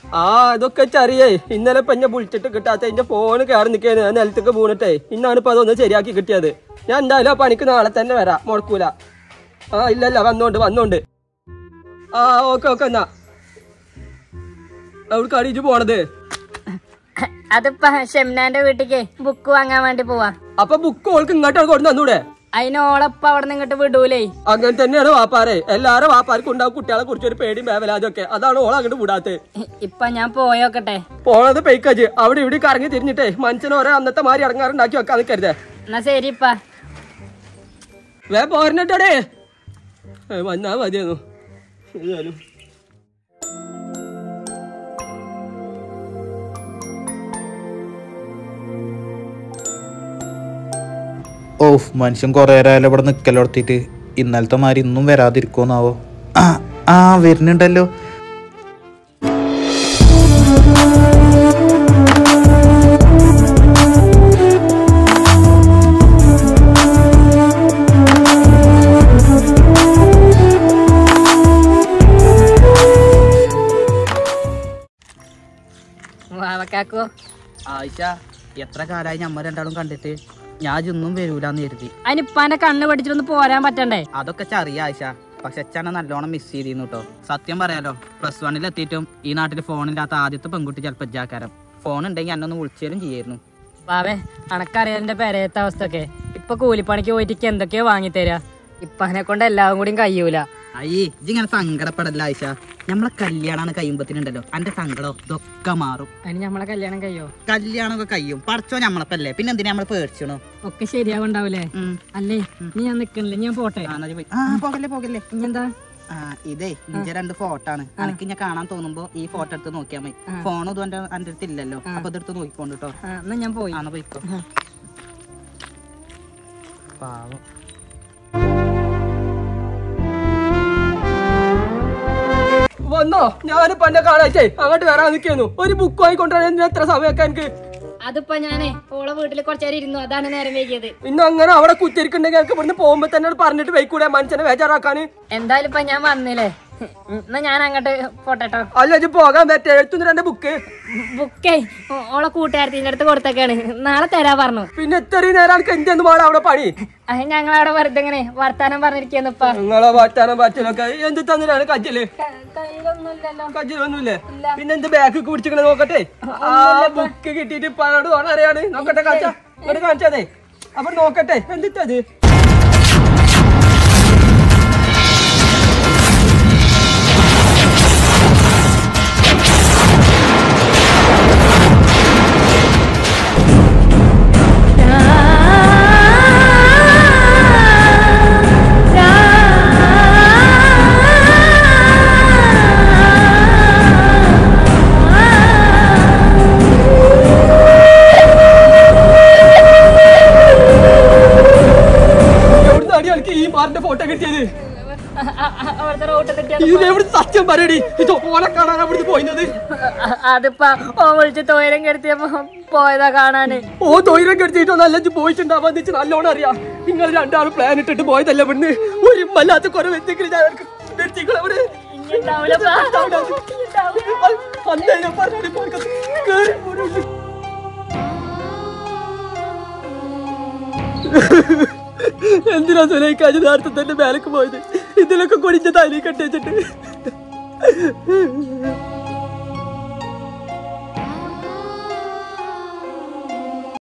ആ അതൊക്കെ ചറിയേ ഇന്നലെ ഇപ്പൊ എന്നെ വിളിച്ചിട്ട് കിട്ടാത്ത എന്റെ ഫോണ് കയറി നിൽക്കുന്നത് ഞാൻ നിലത്തേക്ക് വീണിട്ടേ ഇന്നാണ് ഇപ്പൊ അതൊന്ന് ശരിയാക്കി കിട്ടിയത് ഞാൻ എന്തായാലും ആ പണിക്ക് നാളെ തന്നെ വരാം മുടക്കൂല ആ ഇല്ല ഇല്ല വന്നോണ്ട് വന്നോണ്ട് ആ ഓക്കെ ഓക്കെ എന്നാ എവിടെ അടിച്ചു പോണത് അതിപ്പ ഷെംനാന്റെ വീട്ടിക്ക് ബുക്ക് വാങ്ങാൻ വേണ്ടി പോവാ അപ്പൊ ബുക്ക് ഓൾക്ക് ഇങ്ങോട്ട് കൊണ്ട് തന്നൂടെ അതിന് ഓളപ്പ അവിടെ നിന്ന് ഇങ്ങോട്ട് വിടൂലേ അങ്ങനെ തന്നെയാണ് വാപ്പാരെ എല്ലാരും വാപ്പാർക്കും ഉണ്ടാവും കുട്ടികളെ കുറിച്ച് ഒരു പേടിയും വേവലാതൊക്കെ അതാണ് ഓൾ അങ്ങോട്ട് വിടാത്തത് ഇപ്പൊ ഞാൻ പോയോക്കട്ടെ പോണത് പെയ്ക്കജ് അവിടെ ഇവിടെ കറങ്ങി തിരിഞ്ഞിട്ടേ മനുഷ്യന് ഓരോ അന്നത്തെ മാതിരി ഇറങ്ങാറുണ്ടാക്കി വെക്കാൻ നിൽക്കരുതേ എന്നാ ശരി ഇപ്പ വേ പോരണ്ടേ വന്നാ മതിയായിരുന്നു ഏതായാലും ഓഫ് മനുഷ്യൻ കുറേ നേരം ഇവിടെ നിൽക്കലോടത്തിട്ട് ഇന്നലത്തെ മാതിരി ഇന്നും വരാതിരിക്കുമെന്നാവോ ആ ആ വരുന്നുണ്ടല്ലോ വാവക്കാക്കോ ആയിഷ എത്ര കാലമായി നമ്മ രണ്ടാളും കണ്ടിട്ട് ഞാൻ ഇന്നും വരൂലെന്ന് കരുതി അതിനിപ്പാന്റെ കണ്ണ് പഠിച്ചിട്ടൊന്ന് പോരാൻ പറ്റണ്ടേ അതൊക്കെ ചറിയ ആയിഷ പക്ഷെ അച്ഛനെ നല്ലോണം മിസ് ചെയ്തിരുന്നു കേട്ടോ സത്യം പറയാലോ പ്ലസ് വണ്ണിൽ എത്തിയിട്ടും ഈ നാട്ടിൽ ഫോണില്ലാത്ത ആദ്യത്തെ പെൺകുട്ടി ചിലപ്പോൾ ഇജാക്കാരം ഫോൺ ഉണ്ടെങ്കിൽ എന്നൊന്ന് വിളിച്ചാലും ചെയ്യായിരുന്നു വാവേ അണക്കറിയാം എന്റെ പെരയത്തെ അവസ്ഥ ഒക്കെ ഇപ്പൊ കൂലിപ്പണിക്ക് പോയിട്ട് എനിക്ക് എന്തൊക്കെയോ വാങ്ങിത്തരാ ഇപ്പനെ കൊണ്ട് എല്ലാവും കൂടിയും കഴിയൂല അയ്യേ ഇങ്ങനെ സങ്കടപ്പെടല്ല ആയിഷ നമ്മളെ കല്യാണമാണ് കഴിയുമ്പത്തിനുണ്ടല്ലോ എന്റെ സങ്കടം ഇതൊക്കെ മാറും അതിന് നമ്മളെ കല്യാണം കഴിയോ കല്യാണമൊക്കെ കഴിയും പഠിച്ചോ നമ്മളപ്പല്ലേ പിന്നെ എന്തിനാ നമ്മൾ പേടിച്ചണോ ഒക്കെ ശരിയാവുണ്ടാവൂലേ അല്ലേ നീ ഞാൻ നിക്കണില്ല ഞാൻ പോട്ടെ ആ പോകല്ലേ പോകല്ലേ ഇഞ്ഞെന്താ ആ ഇതേ നിന്റെ രണ്ട് ഫോട്ടോ ആണ് എനിക്ക് ഞാൻ കാണാൻ തോന്നുമ്പോ ഈ ഫോട്ടോ എടുത്ത് നോക്കിയാൽ മതി ഫോൺ ഇതും എന്റെ എന്റെ അടുത്ത് ഇല്ലല്ലോ അപ്പൊ ഇതെടുത്ത് നോക്കിക്കൊണ്ട് കേട്ടോ ആ, എന്നാ ഞാൻ പോയി ആന്ന് പോയിക്കോ പാവം വന്നോ ഞാനിപ്പോ എന്നെ കാണാച്ചേ അങ്ങോട്ട് വരാൻ നിൽക്കുന്നു ഒരു ബുക്ക് വാങ്ങിക്കൊണ്ടുവരാൻ എത്ര സമയമൊക്കെ എനിക്ക് അതിപ്പോ ഞാനേ ഓളെ വീട്ടിൽ കുറച്ചേരം ഇരുന്നു അതാണ് നേരം വൈകിയത് ഇന്ന് അങ്ങനെ അവിടെ കുത്തിരിക്കണ്ടെങ്കിൽ എനിക്ക് ഇവിടുന്ന് പോകുമ്പോ തന്നെ പറഞ്ഞിട്ട് വെക്കൂടെ മനുഷ്യനെ ബേജാറാക്കാന് എന്തായാലും ഇപ്പൊ ഞാൻ വന്നില്ലേ എന്നാ ഞാൻ അങ്ങോട്ട് പോട്ടെട്ടോ അല്ല ഇജ്ജ് പോകാൻ പറ്റേ എഴുത്തുന്ന രണ്ട് ബുക്ക് ബുക്കേ ഓ- ഓളെ കൂട്ടുകാരത്തിന്റെ അടുത്ത് കൊടുത്തേക്കാണ് നാളെ തരാ പറഞ്ഞു പിന്നെ ഇത്രയും നേരം എനിക്ക് എന്തെന്ന് പാടാ അവിടെ പണി അത് ഞങ്ങൾ അവിടെ വെറുതെ ഇങ്ങനെ വർത്താനം പറഞ്ഞിരിക്കുന്നു ഇപ്പൊ നിങ്ങളെ പറ്റാനും പറ്റലൊക്കെ എന്ത് തന്നിട്ടാണ് കജ്ജല് കയ്യിലൊന്നുമില്ലല്ലോ കജ്ജലൊന്നുമില്ലേ പിന്നെ എന്ത് ബാഗ് പിടിച്ചിങ്ങനെ നോക്കട്ടെ ആ ബുക്ക് കിട്ടിയിട്ട് ഇപ്പൊ അവനോട് തോന്നാൻ അറിയാണ് നോക്കട്ടെ കാണിച്ചാ ഇങ്ങോട്ട് കാണിച്ചതേ അപ്പൊ നോക്കട്ടെ എന്തിട്ടത് എവിടുന്ന് അടി എനിക്ക് ഈ മാറിന്റെ ഫോട്ടോ കിട്ടിയത് അവിടുത്തെ റോട്ട് തെറ്റിയ ഇത് എവിടെ സത്യം പറയടി ഇത് ഓനെ കാണാൻ അവിടുന്ന് പോയത് അതിപ്പോ ഓ വിളിച്ച് തോരം കെടുത്തിയപ്പോ പോയതാ കാണാന് ഓ തൊയിരം കെടുത്തിട്ടോ നല്ല പോയിട്ടുണ്ടാവാൻ വെച്ച് നല്ലോണം അറിയാം നിങ്ങൾ രണ്ടാളും പ്ലാൻ ഇട്ടിട്ട് പോയതല്ല ഇവിടുന്ന് ഒരു മല്ലാത്ത കുറെ വ്യക്തികൾ ഞാൻ അവർക്ക് നിർത്തിക്കളെ അവിടെ ഉണ്ടാവൂലപ്പാ. അന്നേ ഞാൻ പറഞ്ഞോടി പോയി കേറി പോരൂ. എന്തിനാ സുലൈക്കാജ് നേരത്തെ തന്നെ മേലേക്ക് പോയത് ഇതിലൊക്കെ കുടിച്ച തലി കെട്ടിച്ചിട്ട്